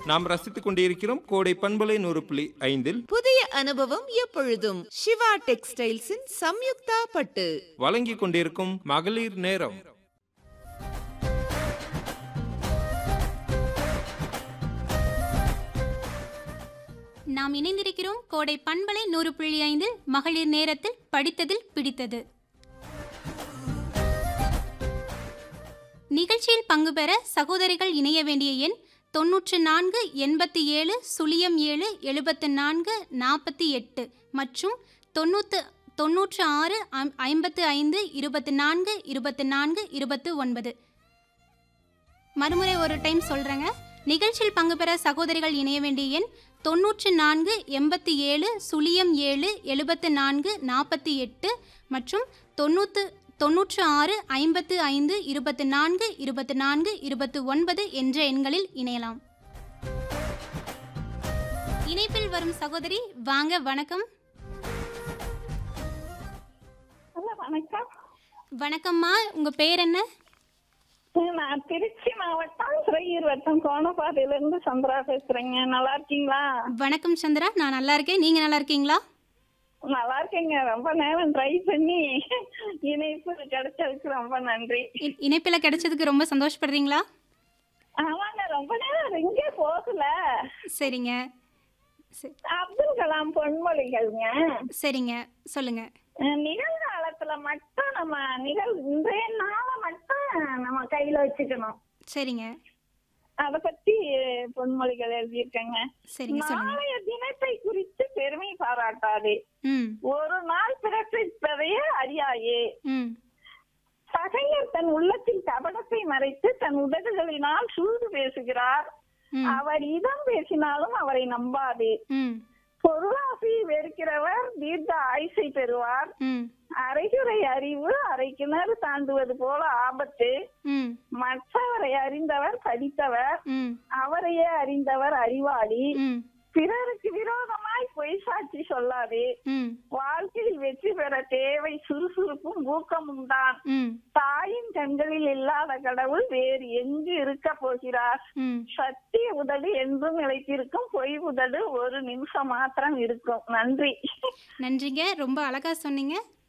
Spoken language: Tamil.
நாம் ரசித்துக் கொண்டிருக்கிறோம் கோடை பண்பலை நூறு புள்ளி ஐந்தில் புதிய அனுபவம் எப்பொழுதும் சிவா டெக்ஸ்டைல்ஸின் சம்யுக்தா பட்டு வழங்கிக் கொண்டிருக்கும் மகளிர் நேரம் நாம் இணைந்திருக்கிறோம் கோடை பண்பலை நூறு புள்ளி ஐந்து மகளிர் நேரத்தில் படித்ததில் பிடித்தது நிகழ்ச்சியில் பங்கு பெற சகோதரிகள் இணைய வேண்டிய எண் தொன்னூற்று நான்கு எண்பத்தி ஏழு சுழியம் ஏழு எழுபத்து நான்கு நாற்பத்தி எட்டு மற்றும் தொண்ணூற்று தொண்ணூற்று ஆறு ஐம்- ஐம்பத்து ஐந்து இருபத்து நான்கு இருபத்து நான்கு இருபத்து ஒன்பது மறுமுறை ஒரு டைம் சொல்கிறேங்க நிகழ்ச்சியில் பங்கு பெற சகோதரிகள் இணைய வேண்டிய எண் தொண்ணூற்று நான்கு எண்பத்தி ஏழு சுழியம் ஏழு எழுபத்து நான்கு நாற்பத்தி எட்டு மற்றும் தொண்ணூற்று தொண்ணூற்று ஆறு ஐம்பத்து ஐந்து இருபத்து நான்கு இருபத்து நான்கு இருபத்து ஒன்பது என்ற எண்களில் இணையலாம் இணைப்பில் வரும் சகோதரி வாங்க வணக்கம் ஹலோ வணக்கம் வணக்கம்மா உங்கள் பேர் என்ன நான் திருச்சி மாவட்டம் சிறையூர் வட்டம் கோணப்பாதையில இருந்து சந்திரா பேசுறேங்க நல்லா இருக்கீங்களா வணக்கம் சந்திரா நான் நல்லா இருக்கேன் நீங்கள் நல்லா இருக்கீங்களா நல்லா இருக்கேங்க ரொம்ப நேரம் ட்ரை பண்ணி இணைப்பு கிடைச்சதுக்கு ரொம்ப நன்றி இ- இணைப்பில் கிடைச்சதுக்கு ரொம்ப சந்தோஷப்படுறீங்களா ஆமாங்க ரொம்ப நேரம் எங்கே போகல சரிங்க சரி அப்துல் கலாம் பொன்மொழிகள்ங்க சரிங்க சொல்லுங்க அஹ் நிகழ்காலத்துல மட்டும் நம்ம நிகழ் இன்றைய நாளை மட்டும் நம்ம கையில வச்சுக்கணும் சரிங்க அத பத்தி பொன்மொழிகள் எழுதியிருக்கேங்க சரிங்க சொல்லுங்க நாளைய தினத்தை குறித்து பெருமை பாராட்டாதே ம் ஒரு நாள் பிறப்பிப்பதையே அறியாயே ம் பகைஞர் தன் உள்ளத்தில் கபடத்தை மறைத்து தன் உதடுகளினால் சூடு பேசுகிறார் ம் அவர் இதம் பேசினாலும் அவரை நம்பாதே ம் பொருளாசி வெறுக்கிறவர் தீர்க்க ஆயுசை பெறுவார் ம் அரைகுறை அறிவு அரை கிணறு தாண்டுவது போல ஆபத்து ம் மற்றவரை அறிந்தவர் படித்தவர் ம் அவரையே அறிந்தவர் அறிவாளி ம் பிறருக்கு விரோதமாய் பொய் சாட்சி சொல்லாதே ம் வாழ்க்கையில் வெற்றி பெற தேவை சுறுசுறுப்பும் ஊக்கமும் தான் ம் தாயின் கண்களில் இல்லாத கடவுள் வேறு எங்கு இருக்க போகிறார் ம் சத்திய உதடு என்றும் நிலைத்திருக்கும் பொய் உதடு ஒரு நிமிஷம் மாத்திரம் இருக்கும் நன்றி நன்றிங்க ரொம்ப அழகா சொன்னீங்க